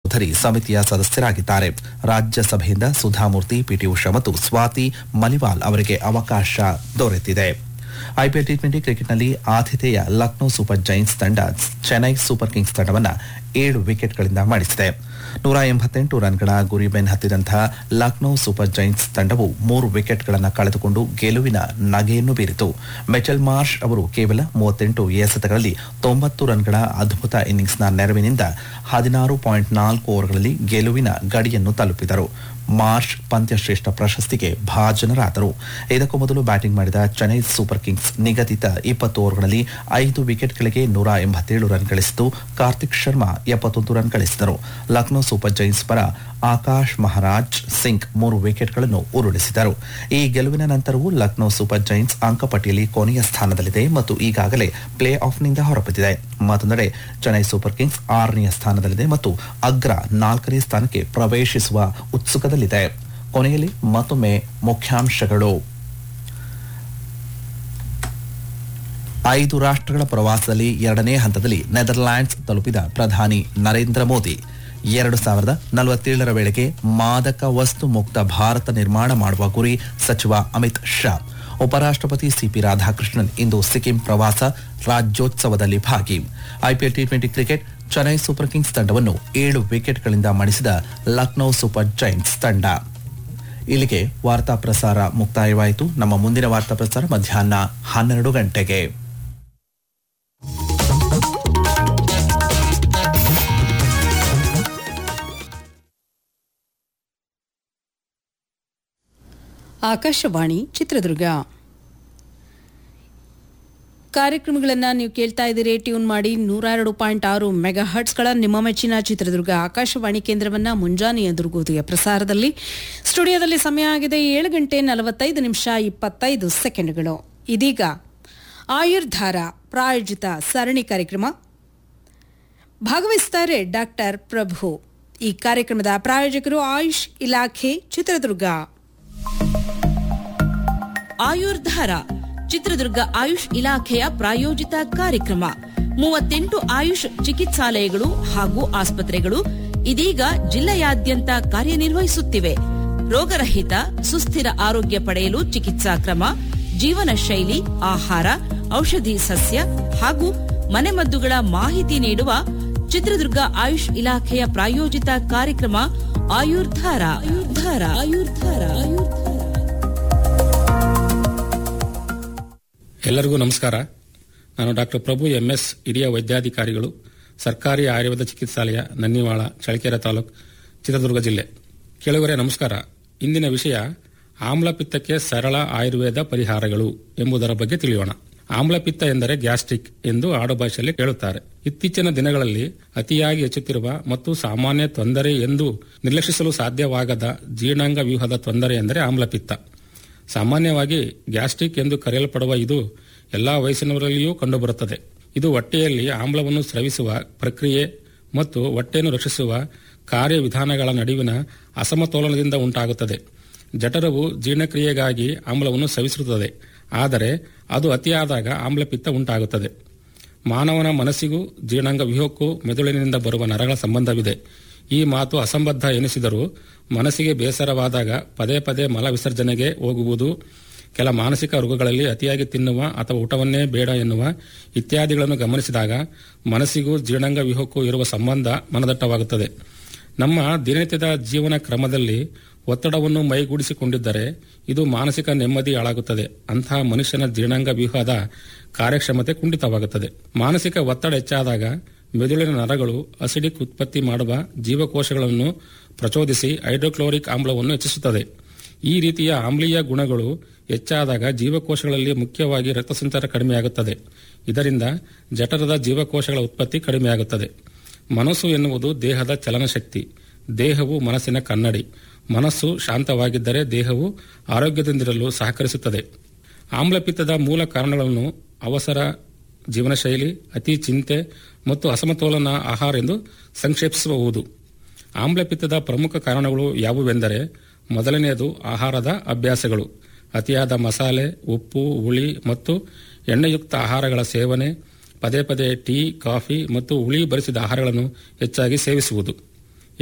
ಚೌಧರಿ ಸಮಿತಿಯ ಸದಸ್ಯರಾಗಿದ್ದಾರೆ ರಾಜ್ಯಸಭೆಯಿಂದ ಸುಧಾಮೂರ್ತಿ ಪಿಟಿ ಉಷಾ ಮತ್ತು ಸ್ವಾತಿ ಮಲಿವಾಲ್ ಅವರಿಗೆ ಅವಕಾಶ ದೊರೆತಿದೆ ಐಪಿಎಲ್ ಟಿ ಟ್ವೆಂಟಿ ಕ್ರಿಕೆಟ್ನಲ್ಲಿ ಆತಿಥೇಯ ಲಕ್ನೋ ಸೂಪರ್ ಜೈನ್ಸ್ ತಂಡ ಚೆನ್ನೈ ಸೂಪರ್ ಕಿಂಗ್ಸ್ ತಂಡವನ್ನು ಏಳು ವಿಕೆಟ್ಗಳಿಂದ ಮಣಿಸಿದೆ ನೂರ ಎಂಬತ್ತೆಂಟು ರನ್ಗಳ ಗುರಿ ಬೆನ್ನಹತ್ತಿದಂತಹ ಲಕ್ನೋ ಸೂಪರ್ ಜೈನ್ಸ್ ತಂಡವು ಮೂರು ವಿಕೆಟ್ಗಳನ್ನು ಕಳೆದುಕೊಂಡು ಗೆಲುವಿನ ನಗೆಯನ್ನು ಬೀರಿತು ಮೆಚಲ್ ಮಾರ್ಷ್ ಅವರು ಕೇವಲ ಮೂವತ್ತೆಂಟು ಎಸೆತಗಳಲ್ಲಿ ತೊಂಬತ್ತು ರನ್ಗಳ ಅದ್ಭುತ ಇನ್ನಿಂಗ್ಸ್ನ ನೆರವಿನಿಂದ ಹದಿನಾರು ಪಾಯಿಂಟ್ ನಾಲ್ಕು ಓವರ್ಗಳಲ್ಲಿ ಗೆಲುವಿನ ಗಡಿಯನ್ನು ತಲುಪಿದರು ಮಾರ್ಚ್ ಪಂದ್ಯಶ್ರೇಷ್ಠ ಪ್ರಶಸ್ತಿಗೆ ಭಾಜನರಾದರು ಇದಕ್ಕೂ ಮೊದಲು ಬ್ಯಾಟಿಂಗ್ ಮಾಡಿದ ಚೆನ್ನೈ ಸೂಪರ್ ಕಿಂಗ್ಸ್ ನಿಗದಿತ ಇಪ್ಪತ್ತು ಓವರ್ಗಳಲ್ಲಿ ಐದು ವಿಕೆಟ್ಗಳಿಗೆ ನೂರ ಎಂಬತ್ತೇಳು ರನ್ ಗಳಿಸಿದ್ದು ಕಾರ್ತಿಕ್ ಶರ್ಮಾ ಎಪ್ಪತ್ತೊಂದು ರನ್ ಗಳಿಸಿದರು ಲಕ್ನೋ ಸೂಪರ್ ಜೈನ್ಸ್ ಪರ ಆಕಾಶ್ ಮಹಾರಾಜ್ ಸಿಂಗ್ ಮೂರು ವಿಕೆಟ್ಗಳನ್ನು ಉರುಳಿಸಿದರು ಈ ಗೆಲುವಿನ ನಂತರವೂ ಲಕ್ನೋ ಸೂಪರ್ ಜೈನ್ಸ್ ಅಂಕಪಟ್ಟಿಯಲ್ಲಿ ಕೊನೆಯ ಸ್ಥಾನದಲ್ಲಿದೆ ಮತ್ತು ಈಗಾಗಲೇ ಪ್ಲೇ ಆಫ್ನಿಂದ ಹೊರಬಿದ್ದಿದೆ ಮತ್ತೊಂದೆಡೆ ಚೆನ್ನೈ ಸೂಪರ್ ಕಿಂಗ್ಸ್ ಆರನೆಯ ಸ್ಥಾನದಲ್ಲಿದೆ ಮತ್ತು ಅಗ್ರ ನಾಲ್ಕನೇ ಸ್ಥಾನಕ್ಕೆ ಪ್ರವೇಶಿಸುವ ಉತ್ಸುಕದಲ್ಲಿದೆ ಕೊನೆಯಲ್ಲಿ ಮತ್ತೊಮ್ಮೆ ಮುಖ್ಯಾಂಶಗಳು ಐದು ರಾಷ್ಟ್ರಗಳ ಪ್ರವಾಸದಲ್ಲಿ ಎರಡನೇ ಹಂತದಲ್ಲಿ ನೆದರ್ಲ್ಯಾಂಡ್ಸ್ ತಲುಪಿದ ಪ್ರಧಾನಿ ನರೇಂದ್ರ ಮೋದಿ ಎರಡು ಸಾವಿರದ ನಲವತ್ತೇಳರ ವೇಳೆಗೆ ಮಾದಕ ವಸ್ತು ಮುಕ್ತ ಭಾರತ ನಿರ್ಮಾಣ ಮಾಡುವ ಗುರಿ ಸಚಿವ ಅಮಿತ್ ಶಾ ಉಪರಾಷ್ಟ್ರಪತಿ ಸಿಪಿ ರಾಧಾಕೃಷ್ಣನ್ ಇಂದು ಸಿಕ್ಕಿಂ ಪ್ರವಾಸ ರಾಜ್ಯೋತ್ಸವದಲ್ಲಿ ಭಾಗಿ IPL T twenty cricket Chennai super kings ತಂಡವನ್ನು ಏಳು ವಿಕೆಟ್ಗಳಿಂದ ಮಣಿಸಿದ ಲಕ್ನೋ ಸೂಪರ್ ಜೈಂಟ್ಸ್ ತಂಡ ಇಲ್ಲಿಗೆ ವಾರ್ತಾ ಪ್ರಸಾರ ಮುಕ್ತಾಯವಾಯಿತು ನಮ್ಮ ಮುಂದಿನ ವಾರ್ತಾ ಪ್ರಸಾರ ಮಧ್ಯಾಹ್ನ ಹನ್ನೆರಡು ಗಂಟೆಗೆ ಆಕಾಶವಾಣಿ ಚಿತ್ರದುರ್ಗ ಕಾರ್ಯಕ್ರಮಗಳನ್ನು ನೀವು ಕೇಳ್ತಾ ಇದ್ದೀರಿ ಟ್ಯೂನ್ ಮಾಡಿ ನೂರ ಎರಡು ಪಾಯಿಂಟ್ ಆರು ಮೆಗಾ ಹರ್ಟ್ಸ್ಗಳ ನಿಮ್ಮ ಮೆಚ್ಚಿನ ಚಿತ್ರದುರ್ಗ ಆಕಾಶವಾಣಿ ಕೇಂದ್ರವನ್ನ ಮುಂಜಾನೆಯ ದುರ್ಗೋದಯ ಪ್ರಸಾರದಲ್ಲಿ ಸ್ಟುಡಿಯೋದಲ್ಲಿ ಸಮಯ ಆಗಿದೆ ಏಳು ಗಂಟೆ ನಲವತ್ತೈದು ನಿಮಿಷ ಇಪ್ಪತ್ತೈದು ಸೆಕೆಂಡ್ಗಳು ಇದೀಗ ಆಯುರ್ಧಾರ ಪ್ರಾಯೋಜಿತ ಸರಣಿ ಕಾರ್ಯಕ್ರಮ ಭಾಗವಹಿಸುತ್ತಾರೆ ಡಾಕ್ಟರ್ ಪ್ರಭು ಈ ಕಾರ್ಯಕ್ರಮದ ಪ್ರಾಯೋಜಕರು ಆಯುಷ್ ಇಲಾಖೆ ಚಿತ್ರದುರ್ಗ ಆಯುರ್ಧಾರ ಚಿತ್ರದುರ್ಗ ಆಯುಷ್ ಇಲಾಖೆಯ ಪ್ರಾಯೋಜಿತ ಕಾರ್ಯಕ್ರಮ ಮೂವತ್ತೆಂಟು ಆಯುಷ್ ಚಿಕಿತ್ಸಾಲಯಗಳು ಹಾಗೂ ಆಸ್ಪತ್ರೆಗಳು ಇದೀಗ ಜಿಲ್ಲೆಯಾದ್ಯಂತ ಕಾರ್ಯನಿರ್ವಹಿಸುತ್ತಿವೆ ರೋಗರಹಿತ ಸುಸ್ಥಿರ ಆರೋಗ್ಯ ಪಡೆಯಲು ಚಿಕಿತ್ಸಾ ಕ್ರಮ ಜೀವನ ಶೈಲಿ ಆಹಾರ ಔಷಧಿ ಸಸ್ಯ ಹಾಗೂ ಮನೆಮದ್ದುಗಳ ಮಾಹಿತಿ ನೀಡುವ ಚಿತ್ರದುರ್ಗ ಆಯುಷ್ ಇಲಾಖೆಯ ಪ್ರಾಯೋಜಿತ ಕಾರ್ಯಕ್ರಮ ಆಯುರ್ಧಾರ ಆಯುರ್ಧಾರ ಆಯುರ್ಧಾರ ಆಯುರ್ಧಾರ ಎಲ್ಲರಿಗೂ ನಮಸ್ಕಾರ ನಾನು ಡಾಕ್ಟರ್ ಪ್ರಭು ಎಂಎಸ್ ಹಿರಿಯ ವೈದ್ಯಾಧಿಕಾರಿಗಳು ಸರ್ಕಾರಿ ಆಯುರ್ವೇದ ಚಿಕಿತ್ಸಾಲಯ ನನ್ನಿವಾಳ ಚಳ್ಳಕೆರೆ ತಾಲೂಕು ಚಿತ್ರದುರ್ಗ ಜಿಲ್ಲೆ ಕೇಳುವರೆ ನಮಸ್ಕಾರ ಇಂದಿನ ವಿಷಯ ಆಮ್ಲಪಿತ್ತಕ್ಕೆ ಸರಳ ಆಯುರ್ವೇದ ಪರಿಹಾರಗಳು ಎಂಬುದರ ಬಗ್ಗೆ ತಿಳಿಯೋಣ ಆಮ್ಲಪಿತ್ತ ಎಂದರೆ ಗ್ಯಾಸ್ಟ್ರಿಕ್ ಎಂದು ಆಡುಭಾಷೆಯಲ್ಲಿ ಕೇಳುತ್ತಾರೆ ಇತ್ತೀಚಿನ ದಿನಗಳಲ್ಲಿ ಅತಿಯಾಗಿ ಹೆಚ್ಚುತ್ತಿರುವ ಮತ್ತು ಸಾಮಾನ್ಯ ತೊಂದರೆ ಎಂದು ನಿರ್ಲಕ್ಷಿಸಲು ಸಾಧ್ಯವಾಗದ ಜೀರ್ಣಾಂಗ ವ್ಯೂಹದ ತೊಂದರೆ ಎಂದರೆ ಆಮ್ಲಪಿತ್ತ ಸಾಮಾನ್ಯವಾಗಿ ಗ್ಯಾಸ್ಟ್ರಿಕ್ ಎಂದು ಕರೆಯಲ್ಪಡುವ ಇದು ಎಲ್ಲಾ ವಯಸ್ಸಿನವರಲ್ಲಿಯೂ ಕಂಡುಬರುತ್ತದೆ ಇದು ಹೊಟ್ಟೆಯಲ್ಲಿ ಆಮ್ಲವನ್ನು ಸ್ರವಿಸುವ ಪ್ರಕ್ರಿಯೆ ಮತ್ತು ಹೊಟ್ಟೆಯನ್ನು ರಕ್ಷಿಸುವ ಕಾರ್ಯವಿಧಾನಗಳ ನಡುವಿನ ಅಸಮತೋಲನದಿಂದ ಉಂಟಾಗುತ್ತದೆ ಜಠರವು ಜೀರ್ಣಕ್ರಿಯೆಗಾಗಿ ಆಮ್ಲವನ್ನು ಸ್ರವಿಸುತ್ತದೆ ಆದರೆ ಅದು ಅತಿಯಾದಾಗ ಆಮ್ಲಪಿತ್ತ ಉಂಟಾಗುತ್ತದೆ ಮಾನವನ ಮನಸ್ಸಿಗೂ ಜೀರ್ಣಾಂಗ ವ್ಯೂಹಕ್ಕೂ ಮೆದುಳಿನಿಂದ ಬರುವ ನರಗಳ ಸಂಬಂಧವಿದೆ ಈ ಮಾತು ಅಸಂಬದ್ಧ ಎನಿಸಿದರೂ ಮನಸ್ಸಿಗೆ ಬೇಸರವಾದಾಗ ಪದೇ ಪದೇ ಮಲ ವಿಸರ್ಜನೆಗೆ ಹೋಗುವುದು ಕೆಲ ಮಾನಸಿಕ ರೋಗಗಳಲ್ಲಿ ಅತಿಯಾಗಿ ತಿನ್ನುವ ಅಥವಾ ಊಟವನ್ನೇ ಬೇಡ ಎನ್ನುವ ಇತ್ಯಾದಿಗಳನ್ನು ಗಮನಿಸಿದಾಗ ಮನಸ್ಸಿಗೂ ಜೀರ್ಣಾಂಗ ವ್ಯೂಹಕ್ಕೂ ಇರುವ ಸಂಬಂಧ ಮನದಟ್ಟವಾಗುತ್ತದೆ ನಮ್ಮ ದಿನನಿತ್ಯದ ಜೀವನ ಕ್ರಮದಲ್ಲಿ ಒತ್ತಡವನ್ನು ಮೈಗೂಡಿಸಿಕೊಂಡಿದ್ದರೆ ಇದು ಮಾನಸಿಕ ನೆಮ್ಮದಿ ಹಾಳಾಗುತ್ತದೆ ಅಂತಹ ಮನುಷ್ಯನ ಜೀರ್ಣಾಂಗ ವ್ಯೂಹದ ಕಾರ್ಯಕ್ಷಮತೆ ಕುಂಠಿತವಾಗುತ್ತದೆ ಮಾನಸಿಕ ಒತ್ತಡ ಹೆಚ್ಚಾದಾಗ ಮೆದುಳಿನ ನರಗಳು ಅಸಿಡಿಕ್ ಉತ್ಪತ್ತಿ ಮಾಡುವ ಜೀವಕೋಶಗಳನ್ನು ಪ್ರಚೋದಿಸಿ ಹೈಡ್ರೋಕ್ಲೋರಿಕ್ ಆಮ್ಲವನ್ನು ಹೆಚ್ಚಿಸುತ್ತದೆ ಈ ರೀತಿಯ ಆಮ್ಲೀಯ ಗುಣಗಳು ಹೆಚ್ಚಾದಾಗ ಜೀವಕೋಶಗಳಲ್ಲಿ ಮುಖ್ಯವಾಗಿ ರಕ್ತಸಂಚಾರ ಕಡಿಮೆಯಾಗುತ್ತದೆ ಇದರಿಂದ ಜಠರದ ಜೀವಕೋಶಗಳ ಉತ್ಪತ್ತಿ ಕಡಿಮೆಯಾಗುತ್ತದೆ ಮನಸ್ಸು ಎನ್ನುವುದು ದೇಹದ ಚಲನಶಕ್ತಿ ದೇಹವು ಮನಸ್ಸಿನ ಕನ್ನಡಿ ಮನಸ್ಸು ಶಾಂತವಾಗಿದ್ದರೆ ದೇಹವು ಆರೋಗ್ಯದಿಂದಿರಲು ಸಹಕರಿಸುತ್ತದೆ ಆಮ್ಲಪಿತ್ತದ ಮೂಲ ಕಾರಣಗಳನ್ನು ಅವಸರ ಜೀವನ ಶೈಲಿ ಅತಿ ಚಿಂತೆ ಮತ್ತು ಅಸಮತೋಲನ ಆಹಾರ ಎಂದು ಸಂಕ್ಷೇಪಿಸಬಹುದು ಆಮ್ಲಪಿತ್ತದ ಪ್ರಮುಖ ಕಾರಣಗಳು ಯಾವುವೆಂದರೆ ಮೊದಲನೆಯದು ಆಹಾರದ ಅಭ್ಯಾಸಗಳು ಅತಿಯಾದ ಮಸಾಲೆ ಉಪ್ಪು ಹುಳಿ ಮತ್ತು ಎಣ್ಣೆಯುಕ್ತ ಆಹಾರಗಳ ಸೇವನೆ ಪದೇ ಪದೇ ಟೀ ಕಾಫಿ ಮತ್ತು ಹುಳಿ ಬರಿಸಿದ ಆಹಾರಗಳನ್ನು ಹೆಚ್ಚಾಗಿ ಸೇವಿಸುವುದು